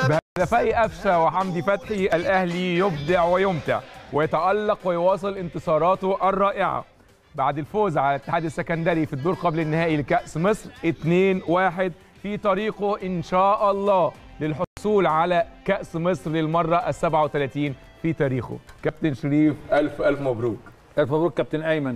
بهدفي قفشه وحمدي فتحي الاهلي يبدع ويمتع ويتالق ويواصل انتصاراته الرائعه بعد الفوز على الاتحاد السكندري في الدور قبل النهائي لكاس مصر 2-1 في طريقه ان شاء الله للحصول على كاس مصر للمره ال 37 في تاريخه كابتن شريف الف الف مبروك الف مبروك كابتن ايمن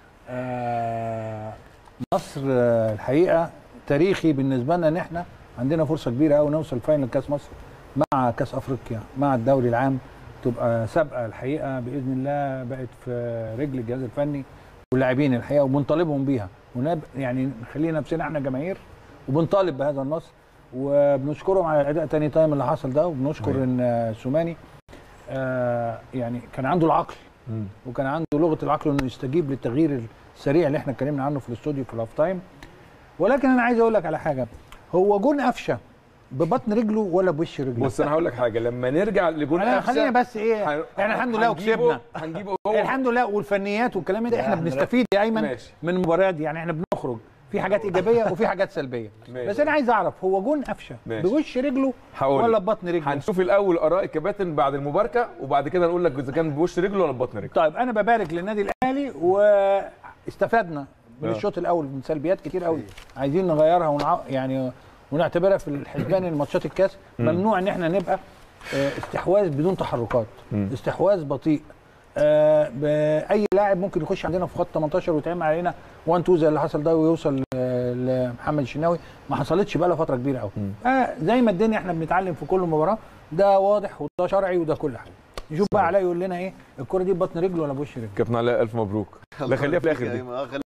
آه مصر آه، الحقيقه تاريخي بالنسبه لنا ان احنا عندنا فرصه كبيره قوي نوصل فاينل كاس مصر مع كاس افريقيا مع الدوري العام تبقى سابقه الحقيقه باذن الله بقت في رجل الجهاز الفني واللاعبين الحقيقه وبنطالبهم بيها ونب يعني نخلي نفسنا احنا جماهير وبنطالب بهذا النصر وبنشكرهم على الاداء تاني تايم اللي حصل ده وبنشكر أيوة. ان آه، سوماني آه يعني كان عنده العقل وكان عنده لغه العقل انه يستجيب للتغيير السريع اللي احنا اتكلمنا عنه في الاستوديو في الاوف تايم ولكن انا عايز اقول لك على حاجه هو جون قفشه ببطن رجله ولا بوش رجله بص انا هقول لك حاجه لما نرجع لجون أنا قفشه خلينا بس ايه هن- احنا الحمد لله هنجيبه- وكسبنا هنجيبه هو الحمد لله والفنيات والكلام ده احنا احنا بنستفيد يا ايمن ماشي. من المباريات دي يعني احنا بنخرج في حاجات ايجابيه وفي حاجات سلبيه ماشي. بس انا عايز اعرف هو جون قفشه ماشي. بوش رجله هقول ولا لك. ببطن رجله هنشوف الاول اراء الكباتن بعد المباركه وبعد كده نقول لك اذا كان بوش رجله ولا ببطن رجله طيب انا ببارك للنادي الاهلي واستفدنا من آه. الشوط الاول من سلبيات كتير قوي عايزين نغيرها ونع... يعني ونعتبرها في الحسبان الماتشات الكاس ممنوع ان احنا نبقى آه، استحواذ بدون تحركات مم. استحواذ بطيء آه، باي لاعب ممكن يخش عندنا في خط 18 ويتعمل علينا 1 2 زي اللي حصل ده ويوصل آه، لمحمد الشناوي ما حصلتش بقى لها فتره كبيره قوي آه زي ما الدنيا احنا بنتعلم في كل مباراه ده واضح وده شرعي وده كل حاجه نشوف بقى علاء يقول لنا ايه الكره دي ببطن رجله ولا بوش رجله كابتن علاء الف مبروك لا خليها في الاخر دي أيوة، خليها